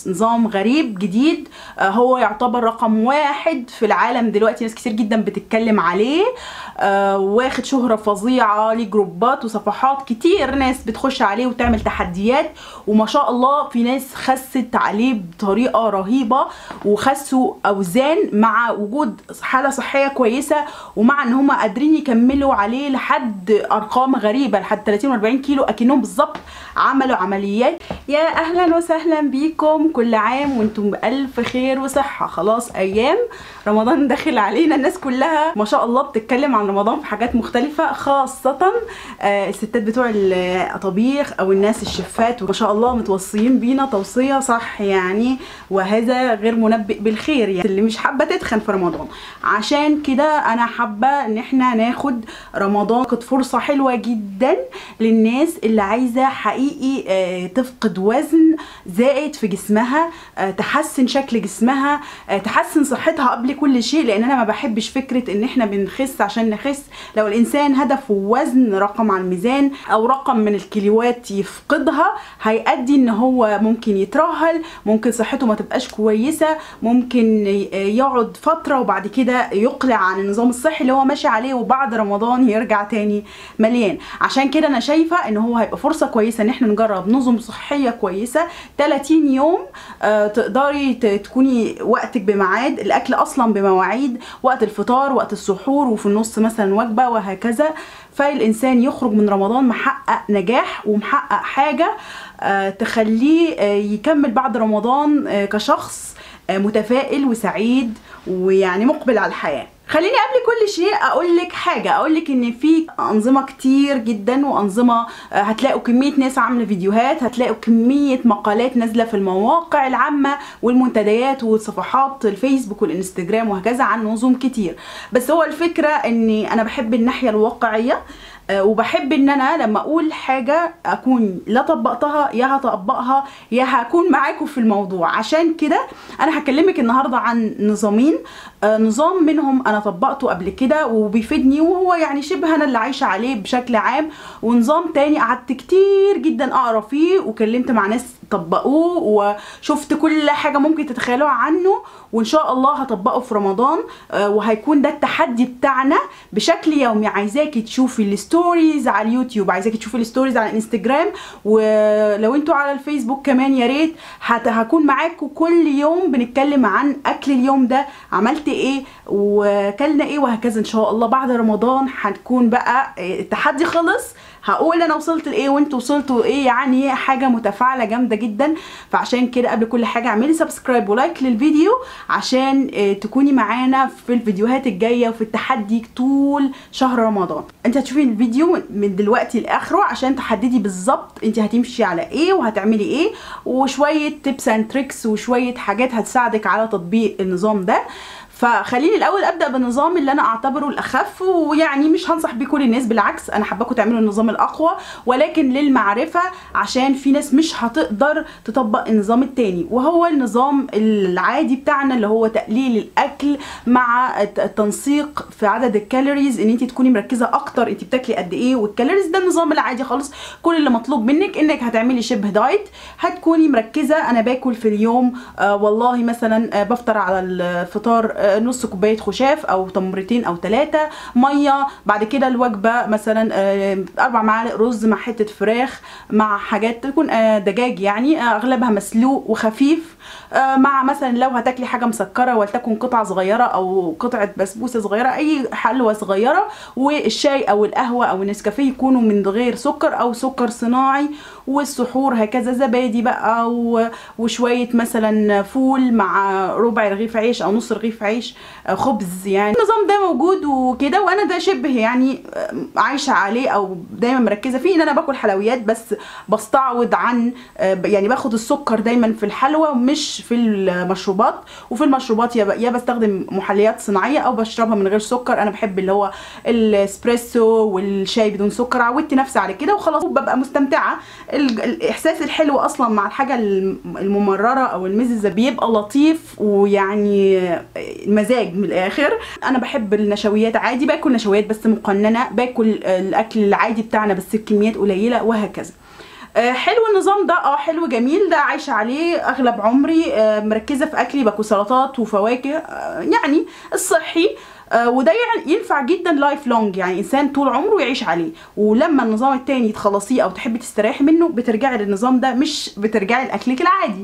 نظام غريب جديد آه، هو يعتبر رقم واحد في العالم دلوقتي ناس كتير جدا بتتكلم عليه آه، واخد شهرة فظيعة ليه جروبات وصفحات كتير ناس بتخش عليه وتعمل تحديات وما شاء الله في ناس خست عليه بطريقة رهيبة وخسوا أوزان مع وجود حالة صحية كويسة ومع ان هم قادرين يكملوا عليه لحد ارقام غريبة لحد 30 و 40 كيلو اكنهم بالظبط عملوا عمليات يا اهلا وسهلا بيكم كل عام وانتم بألف خير وصحة خلاص ايام رمضان داخل علينا الناس كلها ما شاء الله بتتكلم عن رمضان في حاجات مختلفة خاصة آه، الستات بتوع الطبيخ او الناس الشفات وما شاء الله متوصيين بينا توصية صح يعني وهذا غير منبئ بالخير يعني اللي مش حابة تتخن في رمضان عشان كده انا حابة ان احنا ناخد رمضان كانت فرصة حلوة جدا للناس اللي عايزة حقيقي آه، تفقد وزن زائد في جسمها آه، تحسن شكل جسمها آه، تحسن صحتها قبل كل شيء لان انا ما بحبش فكرة ان احنا بنخس عشان نخس لو الانسان هدفه وزن رقم على الميزان او رقم من الكيلوات يفقدها هيؤدي ان هو ممكن يترهل ممكن صحته ما تبقاش كويسة ممكن ي- يقعد فترة وبعد كده يقلع عن النظام الصحي اللي هو ماشي عليه وبعد رمضان يرجع تاني مليان عشان كده انا شايفة ان هو هيبقى فرصة كويسة ان احنا نجرب نظم صحية كويسة 30 يوم آه تقدري ت- تكوني وقتك بميعاد الاكل اصلا بمواعيد وقت الفطار وقت السحور وفي النص مثلا وجبة وهكذا فالانسان يخرج من رمضان محقق نجاح ومحقق حاجة آه تخليه آه يكمل بعد رمضان آه كشخص آه متفائل وسعيد ويعني مقبل على الحياه خليني قبل كل شيء اقول لك حاجه اقول لك ان في انظمه كتير جدا وانظمه آه، هتلاقوا كميه ناس عامله فيديوهات هتلاقوا كميه مقالات نازله في المواقع العامه والمنتديات وصفحات الفيسبوك والانستجرام وهكذا عن نظم كتير بس هو الفكره اني انا بحب الناحيه الواقعيه آه، وبحب ان انا لما اقول حاجه اكون لا طبقتها يا هطبقها يا هكون معاكم في الموضوع عشان كده انا هكلمك النهارده عن نظامين آه، نظام منهم انا طبقته قبل كده وبيفيدني وهو يعني شبه انا اللي عايشه عليه بشكل عام ونظام تاني قعدت كتير جدا اقرا فيه وكلمت مع ناس طبقوه وشفت كل حاجه ممكن تتخيلوها عنه وان شاء الله هطبقه في رمضان آه، وهيكون ده التحدي بتاعنا بشكل يومي عايزاكي تشوفي الستوريز على اليوتيوب عايزاكي تشوفي الستوريز على الانستجرام ولو انتوا على الفيسبوك كمان يا ريت هت- هكون معاكم كل يوم بنتكلم عن اكل اليوم ده عملت ايه وكلنا ايه وهكذا ان شاء الله بعد رمضان هتكون بقى آه، التحدي خلص هقول انا وصلت لايه وانتوا وصلتوا ايه يعني حاجه متفاعله جامده جدا فعشان كده قبل كل حاجه اعملي سبسكرايب ولايك للفيديو عشان آه، تكوني معانا في الفيديوهات الجايه وفي التحدي طول شهر رمضان انت هتشوفي الفيديو من دلوقتي لاخره عشان تحددي بالظبط انت هتمشي على ايه وهتعملي ايه وشويه تيبس اند تريكس وشويه حاجات هتساعدك على تطبيق النظام ده فخليني الاول ابدا بالنظام اللي انا اعتبره الاخف ويعني مش هنصح بيه كل الناس بالعكس انا حاباكم تعملوا النظام الاقوى ولكن للمعرفه عشان في ناس مش هتقدر تطبق النظام التاني وهو النظام العادي بتاعنا اللي هو تقليل الاكل مع الت- التنسيق في عدد الكالوريز ان انت تكوني مركزه اكتر انت بتاكلي قد ايه والكالوريز ده النظام العادي خالص كل اللي مطلوب منك انك هتعملي شبه دايت هتكوني مركزه انا باكل في اليوم آه والله مثلا آه بفطر على الفطار آه نص كوبايه خشاف او تمرتين او ثلاثه ميه بعد كده الوجبه مثلا آه اربع معالق رز مع حته فراخ مع حاجات تكون آه دجاج يعني آه اغلبها مسلوق وخفيف آه مع مثلا لو هتاكلي حاجه مسكره ولتكن قطعه صغيره او قطعه بسبوسه صغيره اي حلوه صغيره والشاي او القهوه او النسكافيه يكونوا من غير سكر او سكر صناعي والسحور هكذا زبادي بقى و- وشويه مثلا فول مع ربع رغيف عيش او نص رغيف عيش آه، خبز يعني النظام ده موجود وكده وانا ده شبه يعني آه، عايشه عليه او دايما مركزه فيه ان انا باكل حلويات بس بستعوض عن آه، يعني باخد السكر دايما في الحلوى مش في المشروبات وفي المشروبات يا ب- يا بستخدم محليات صناعيه او بشربها من غير سكر انا بحب اللي هو الاسبريسو والشاي بدون سكر عودت نفسي على كده وخلاص ببقى مستمتعه ال- الاحساس الحلو اصلا مع الحاجه الم- الممرره او المززه بيبقى لطيف ويعني مزاج من الاخر انا بحب النشويات عادي باكل نشويات بس مقننه باكل الاكل العادي بتاعنا بس بكميات قليله وهكذا آه، حلو النظام ده اه حلو جميل ده عايشه عليه اغلب عمري آه، مركزه في اكلي باكل سلطات وفواكه آه، يعني الصحي آه، وده يعني ينفع جدا لايف لونج يعني انسان طول عمره يعيش عليه ولما النظام التاني تخلصيه او تحبي تستريحي منه بترجعي للنظام ده مش بترجعي لاكلك العادي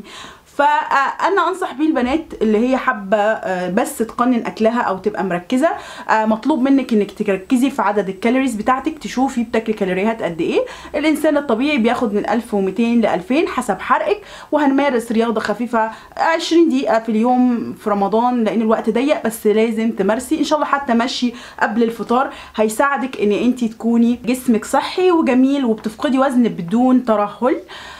فانا انصح بيه البنات اللي هي حابه آه، بس تقنن اكلها او تبقى مركزه آه، مطلوب منك انك تركزي في عدد الكالوريز بتاعتك تشوفي بتاكلي كالوريات قد ايه الانسان الطبيعي بياخد من 1200 ل 2000 حسب حرقك وهنمارس رياضه خفيفه 20 دقيقه في اليوم في رمضان لان الوقت ضيق بس لازم تمارسي ان شاء الله حتى مشي قبل الفطار هيساعدك ان انت تكوني جسمك صحي وجميل وبتفقدي وزن بدون ترهل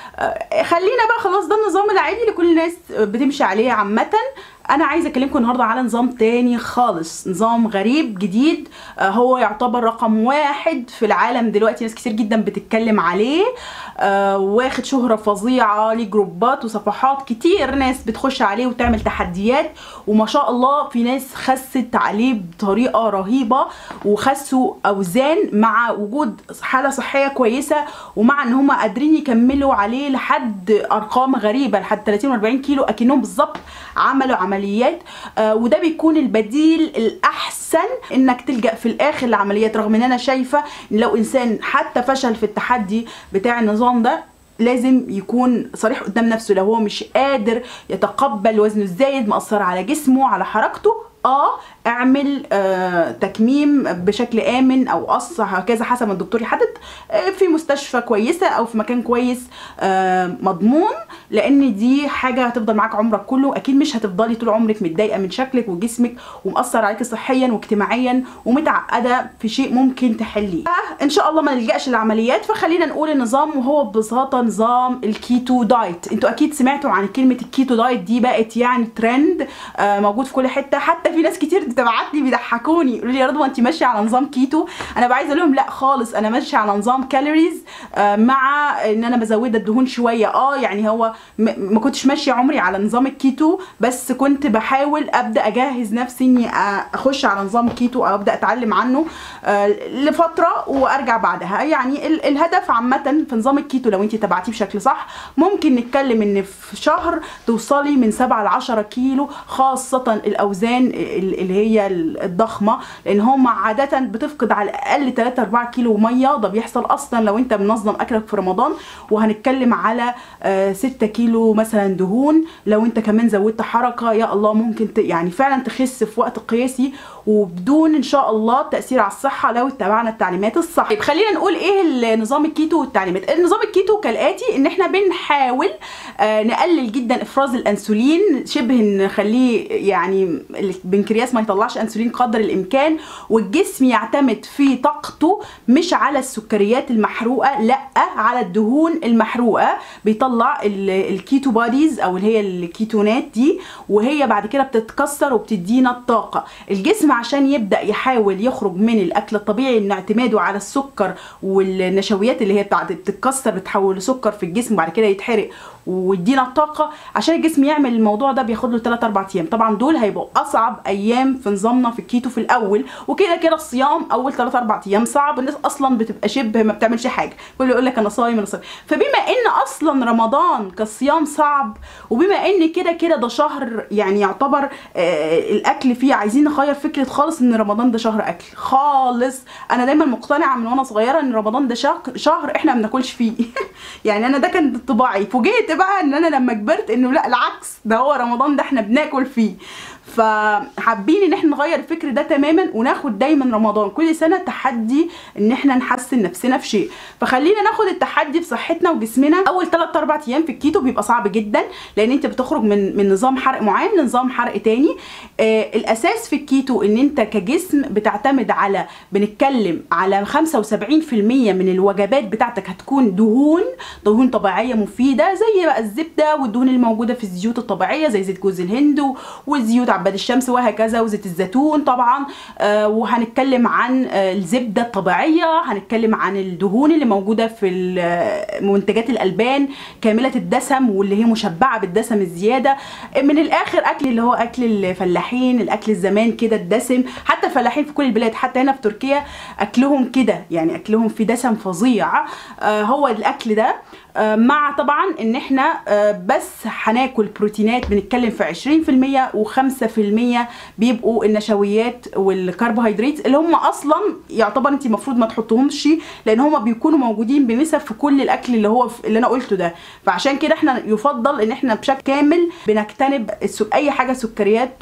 آه، خلينا بقى خلاص ده النظام العادي اللي كل الناس بتمشي عليه عامة انا عايزه اكلمكم النهارده على نظام تاني خالص نظام غريب جديد آه، هو يعتبر رقم واحد في العالم دلوقتي ناس كتير جدا بتتكلم عليه آه، واخد شهرة فظيعة ليه جروبات وصفحات كتير ناس بتخش عليه وتعمل تحديات وما شاء الله في ناس خست عليه بطريقة رهيبة وخسوا اوزان مع وجود حالة صحية كويسة ومع ان هم قادرين يكملوا عليه لحد ارقام غريبة لحد 30 و40 كيلو اكنهم بالظبط عملوا عمليات آه، وده بيكون البديل الاحسن انك تلجا في الاخر لعمليات رغم ان انا شايفه ان لو انسان حتى فشل في التحدي بتاع النظام ده لازم يكون صريح قدام نفسه لو هو مش قادر يتقبل وزنه الزايد مأثر على جسمه على حركته اه اعمل آه تكميم بشكل امن او قص هكذا حسب ما الدكتور يحدد آه في مستشفى كويسه او في مكان كويس آه مضمون لان دي حاجه هتفضل معاك عمرك كله اكيد مش هتفضلي طول عمرك متضايقه من شكلك وجسمك ومأثر عليكي صحيا واجتماعيا ومتعقده في شيء ممكن تحليه آه ان شاء الله ما نلجاش للعمليات فخلينا نقول النظام وهو ببساطه نظام الكيتو دايت انتوا اكيد سمعتوا عن كلمه الكيتو دايت دي بقت يعني ترند آه موجود في كل حته حتى في ناس كتير بتبعت لي بيضحكوني يقولوا لي يا رضوى انت ماشيه على نظام كيتو انا بقى عايزه اقول لهم لا خالص انا ماشيه على نظام كالوريز آه مع ان انا مزوده الدهون شويه اه يعني هو م- ما كنتش ماشيه عمري على نظام الكيتو بس كنت بحاول ابدا اجهز نفسي اني اخش على نظام كيتو او ابدا اتعلم عنه آه لفتره وارجع بعدها يعني ال- الهدف عامه في نظام الكيتو لو انت تبعتيه بشكل صح ممكن نتكلم ان في شهر توصلي من 7 ل 10 كيلو خاصه الاوزان اللي هي الضخمه لان هم عاده بتفقد على الاقل 3 4 كيلو ميه ده بيحصل اصلا لو انت منظم اكلك في رمضان وهنتكلم على 6 كيلو مثلا دهون لو انت كمان زودت حركه يا الله ممكن ت... يعني فعلا تخس في وقت قياسي وبدون ان شاء الله تاثير على الصحه لو اتبعنا التعليمات الصح طيب خلينا نقول ايه نظام الكيتو والتعليمات النظام الكيتو كالاتي ان احنا بنحاول آه نقلل جدا افراز الانسولين شبه نخليه يعني البنكرياس ما يطلعش انسولين قدر الامكان والجسم يعتمد في طاقته مش على السكريات المحروقه لا على الدهون المحروقه بيطلع الكيتو بوديز او اللي هي الكيتونات دي وهي بعد كده بتتكسر وبتدينا الطاقه الجسم عشان يبدا يحاول يخرج من الاكل الطبيعي ان اعتماده على السكر والنشويات اللي هي بتاعت بتتكسر بتحول لسكر في الجسم وبعد كده يتحرق ويدينا الطاقه عشان الجسم يعمل الموضوع ده بياخد له 3 4 ايام طبعا دول هيبقوا اصعب ايام في نظامنا في الكيتو في الاول وكده كده الصيام اول 3 4 ايام صعب الناس اصلا بتبقى شبه ما بتعملش حاجه كله يقول لك انا صايم انا صايم فبما ان اصلا رمضان كصيام صعب وبما ان كده كده ده شهر يعني يعتبر آه الاكل فيه عايزين نغير فكره خالص ان رمضان ده شهر اكل خالص انا دايما مقتنعه من وانا صغيره ان رمضان ده شهر شهر احنا ما بناكلش فيه يعني انا ده كان طباعي فوجئت بقى ان انا لما كبرت انه لا العكس ده هو رمضان ده احنا بناكل فيه فحابين ان احنا نغير الفكر ده تماما وناخد دايما رمضان كل سنه تحدي ان احنا نحسن نفسنا في شيء فخلينا ناخد التحدي في صحتنا وجسمنا اول 3 4 ايام في الكيتو بيبقى صعب جدا لان انت بتخرج من من نظام حرق معين لنظام حرق تاني آه الاساس في الكيتو ان انت كجسم بتعتمد على بنتكلم على 75% من الوجبات بتاعتك هتكون دهون دهون طبيعيه مفيده زي بقى الزبده والدهون الموجوده في الزيوت الطبيعيه زي زيت جوز الهند وزيوت عباد الشمس وهكذا وزيت الزيتون طبعا آه وهنتكلم عن آه الزبده الطبيعيه هنتكلم عن الدهون اللي موجوده في منتجات الالبان كامله الدسم واللي هي مشبعه بالدسم الزياده من الاخر اكل اللي هو اكل الفلاحين الاكل الزمان كده الدسم حتى الفلاحين في كل البلاد حتى هنا في تركيا اكلهم كده يعني اكلهم في دسم فظيع آه هو الاكل ده آه، مع طبعا ان احنا آه، بس هناكل بروتينات بنتكلم في 20% و5% بيبقوا النشويات والكربوهيدرات اللي هم اصلا يعتبر انت المفروض ما تحطهمش لان هم بيكونوا موجودين بنسب في كل الاكل اللي هو اللي انا قلته ده فعشان كده احنا يفضل ان احنا بشكل كامل بنجتنب السك... اي حاجه سكريات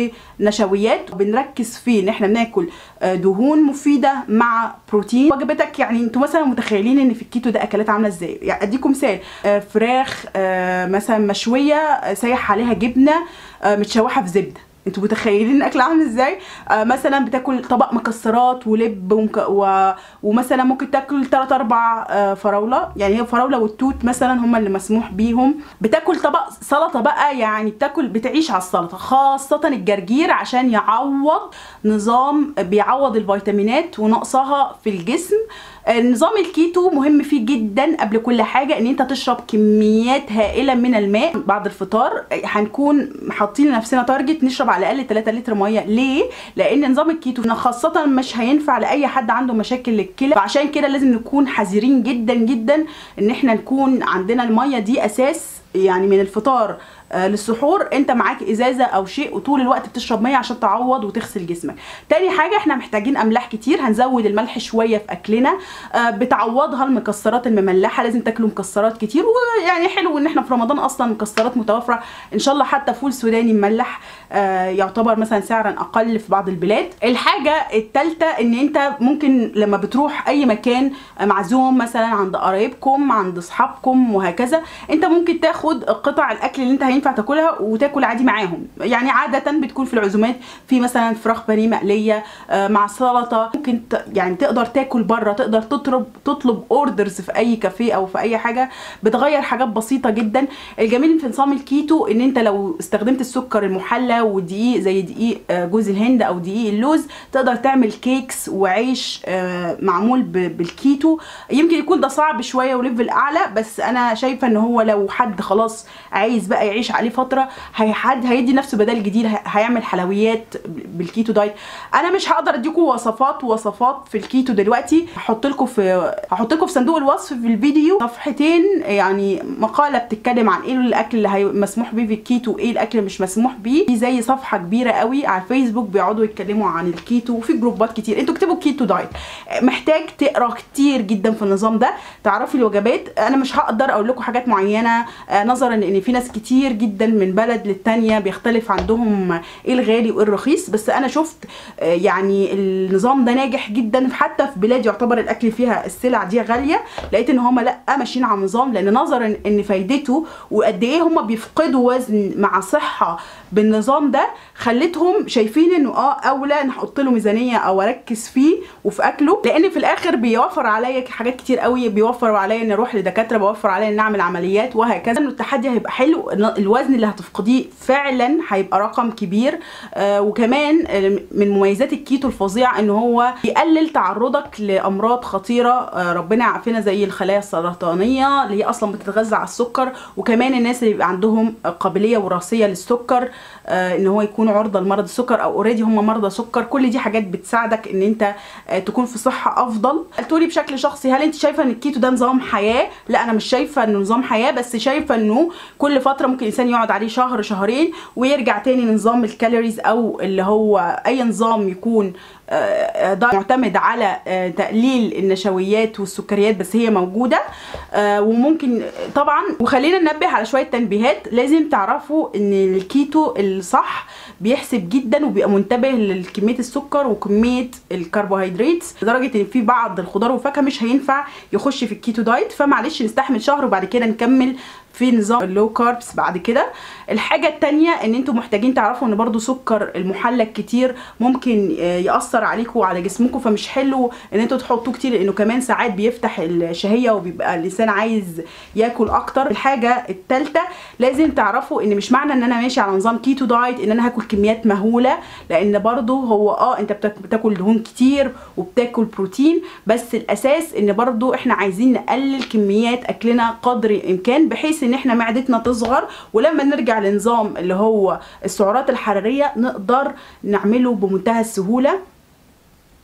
ونشويات بنركز في ان احنا بناكل آه، دهون مفيده مع بروتين وجبتك يعني انتوا مثلا متخيلين ان في الكيتو ده اكلات عامله ازاي يعني اديكم مثال آه، فراخ آه، مثلا مشويه آه، سايح عليها جبنه آه، متشوحه في زبده انتوا متخيلين الاكل عامل ازاي آه مثلا بتاكل طبق مكسرات ولب ومك... و... ومثلا ممكن تاكل 3 4 آه فراوله يعني هي الفراوله والتوت مثلا هم اللي مسموح بيهم بتاكل طبق سلطه بقى يعني بتاكل بتعيش على السلطه خاصه الجرجير عشان يعوض نظام بيعوض الفيتامينات ونقصها في الجسم نظام الكيتو مهم فيه جدا قبل كل حاجة ان انت تشرب كميات هائلة من الماء بعد الفطار هنكون حاطين لنفسنا تارجت نشرب على الاقل 3 لتر مية ليه؟ لان نظام الكيتو خاصة مش هينفع لاي حد عنده مشاكل للكلى فعشان كده لازم نكون حذرين جدا جدا ان احنا نكون عندنا المية دي اساس يعني من الفطار آه، للسحور انت معاك ازازه او شيء وطول الوقت بتشرب ميه عشان تعوض وتغسل جسمك تاني حاجه احنا محتاجين املاح كتير هنزود الملح شويه في اكلنا آه، بتعوضها المكسرات المملحه لازم تاكلوا مكسرات كتير ويعني حلو ان احنا في رمضان اصلا مكسرات متوفره ان شاء الله حتى فول سوداني مملح آه، يعتبر مثلا سعرا اقل في بعض البلاد الحاجه الثالثه ان انت ممكن لما بتروح اي مكان معزوم مثلا عند قرايبكم عند اصحابكم وهكذا انت ممكن تاخد قطع الاكل اللي انت هينفع تاكلها وتاكل عادي معاهم يعني عاده بتكون في العزومات في مثلا فراخ بانيه مقليه آه، مع سلطه ممكن ت- يعني تقدر تاكل بره تقدر تطلب تطلب اوردرز في اي كافيه او في اي حاجه بتغير حاجات بسيطه جدا الجميل في نظام الكيتو ان انت لو استخدمت السكر المحلى ودقيق زي دقيق آه، جوز الهند او دقيق اللوز تقدر تعمل كيكس وعيش آه، معمول ب- بالكيتو يمكن يكون ده صعب شويه وليفل اعلى بس انا شايفه ان هو لو حد خلاص عايز بقى يعيش عليه فتره هي حد هيدي نفسه بدل جديد هي- هيعمل حلويات بالكيتو دايت انا مش هقدر اديكم وصفات وصفات في الكيتو دلوقتي هحط لكم في هحط لكم في صندوق الوصف في الفيديو صفحتين يعني مقاله بتتكلم عن ايه الاكل اللي هي مسموح بيه في الكيتو وايه الاكل اللي مش مسموح بيه في زي صفحه كبيره قوي على الفيسبوك بيقعدوا يتكلموا عن الكيتو وفي جروبات كتير انتوا اكتبوا كيتو دايت محتاج تقرا كتير جدا في النظام ده تعرفي الوجبات انا مش هقدر اقول لكم حاجات معينه آه، نظرا ان في ناس كتير جدا من بلد للتانيه بيختلف عندهم ايه الغالي وايه الرخيص بس انا شفت آه، يعني النظام ده ناجح جدا حتى في بلاد يعتبر الاكل فيها السلع دي غاليه لقيت ان هم لا ماشيين على النظام لان نظرا ان فايدته وقد ايه هم بيفقدوا وزن مع صحه بالنظام ده خلتهم شايفين انه اه اولى نحط له ميزانيه او اركز فيه وفي اكله لان في الاخر بيوفر عليا حاجات كتير قوي بيوفر عليا ان اروح لدكاتره بيوفر عليا ان اعمل عمليات وهكذا انه التحدي هيبقى حلو الوزن اللي هتفقديه فعلا هيبقى رقم كبير آه وكمان آه، من مميزات الكيتو الفظيعه ان هو بيقلل تعرضك لامراض خطيره آه ربنا يعافينا زي الخلايا السرطانيه اللي هي اصلا بتتغذى على السكر وكمان الناس اللي بيبقى عندهم قابليه وراثيه للسكر آه ان هو يكونوا عرضه لمرض السكر او اوريدي هم مرضى سكر كل دي حاجات بتساعدك ان انت آه تكون في صحه افضل قلتولي بشكل شخصي هل انت شايفه ان الكيتو ده نظام حياه لا انا مش شايفه انه نظام حياه بس شايفه انه كل فتره ممكن الانسان يقعد عليه شهر شهرين ويرجع تاني لنظام الكالوريز او اللي هو اي نظام يكون آه، ده معتمد على آه، تقليل النشويات والسكريات بس هي موجوده آه، وممكن طبعا وخلينا ننبه على شويه تنبيهات لازم تعرفوا ان الكيتو الصح بيحسب جدا وبيبقى منتبه لكميه السكر وكميه الكربوهيدرات لدرجه ان في بعض الخضار والفاكهه مش هينفع يخش في الكيتو دايت فمعلش نستحمل شهر وبعد كده نكمل في نظام اللو كاربس بعد كده الحاجه التانية ان انتوا محتاجين تعرفوا ان برضو سكر المحلى الكتير ممكن آه، ياثر عليكم وعلى جسمكم فمش حلو ان انتوا تحطوه كتير لانه كمان ساعات بيفتح الشهيه وبيبقى الانسان عايز ياكل اكتر الحاجه التالتة لازم تعرفوا ان مش معنى ان انا ماشي على نظام كيتو دايت ان انا هاكل كميات مهوله لان برضو هو اه انت بتاك- بتاكل دهون كتير وبتاكل بروتين بس الاساس ان برضو احنا عايزين نقلل كميات اكلنا قدر الامكان بحيث ان احنا معدتنا تصغر ولما نرجع لنظام اللي هو السعرات الحراريه نقدر نعمله بمنتهى السهوله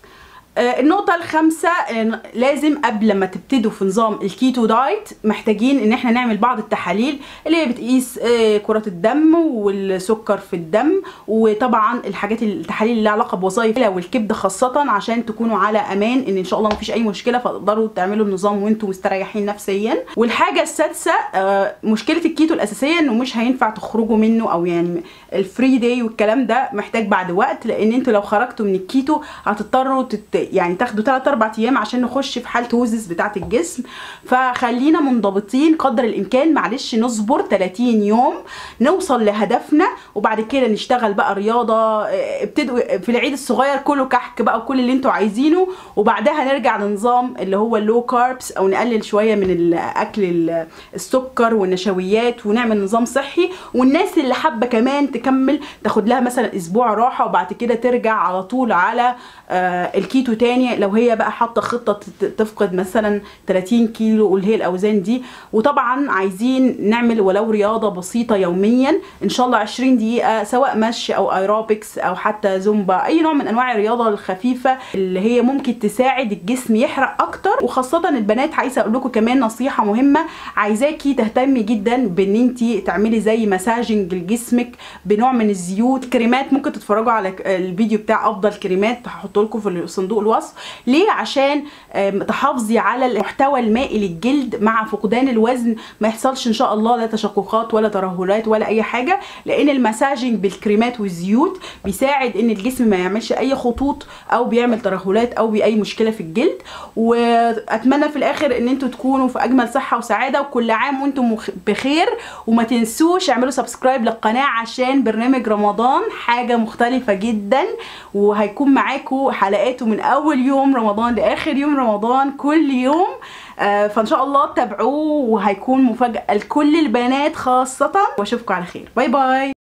آه، النقطة الخامسة آه، لازم قبل ما تبتدوا في نظام الكيتو دايت محتاجين ان احنا نعمل بعض التحاليل اللي هي بتقيس آه، كرات الدم والسكر في الدم وطبعا الحاجات التحاليل اللي لها علاقة بوظائف والكبد خاصة عشان تكونوا على امان ان ان شاء الله مفيش اي مشكلة فتقدروا تعملوا النظام وانتم مستريحين نفسيا والحاجة السادسة مشكلة الكيتو الاساسية انه مش هينفع تخرجوا منه او يعني الفري داي والكلام ده محتاج بعد وقت لان انتوا لو خرجتوا من الكيتو هتضطروا تت يعني تاخدوا 3 4 ايام عشان نخش في حاله توزس بتاعه الجسم فخلينا منضبطين قدر الامكان معلش نصبر 30 يوم نوصل لهدفنا وبعد كده نشتغل بقى رياضه آه، ابتدوا في العيد الصغير كله كحك بقى وكل اللي انتوا عايزينه وبعدها نرجع لنظام اللي هو اللو كاربس او نقلل شويه من الاكل السكر والنشويات ونعمل نظام صحي والناس اللي حابه كمان تكمل تاخد لها مثلا اسبوع راحه وبعد كده ترجع على طول على آه الكيتو تاني لو هي بقى حاطه خطه تفقد مثلا 30 كيلو واللي هي الاوزان دي وطبعا عايزين نعمل ولو رياضه بسيطه يوميا ان شاء الله 20 دقيقه سواء مشي او ايروبكس او حتى زومبا اي نوع من انواع الرياضه الخفيفه اللي هي ممكن تساعد الجسم يحرق اكتر وخاصه البنات عايزه اقول لكم كمان نصيحه مهمه عايزاكي تهتمي جدا بان انت تعملي زي مساجنج لجسمك بنوع من الزيوت كريمات ممكن تتفرجوا على الفيديو بتاع افضل كريمات هحط لكم في صندوق الوصف ليه عشان تحافظي على المحتوى المائي للجلد مع فقدان الوزن ما يحصلش ان شاء الله لا تشققات ولا ترهلات ولا اي حاجه لان المساجنج بالكريمات والزيوت بيساعد ان الجسم ما يعملش اي خطوط او بيعمل ترهلات او باي مشكله في الجلد واتمنى في الاخر ان انتوا تكونوا في اجمل صحه وسعاده وكل عام وانتم بخير وما تنسوش اعملوا سبسكرايب للقناه عشان برنامج رمضان حاجه مختلفه جدا وهيكون معاكم حلقاته من اول يوم رمضان لاخر يوم رمضان كل يوم آه فان شاء الله تابعوه وهيكون مفاجاه لكل البنات خاصه واشوفكم على خير باي باي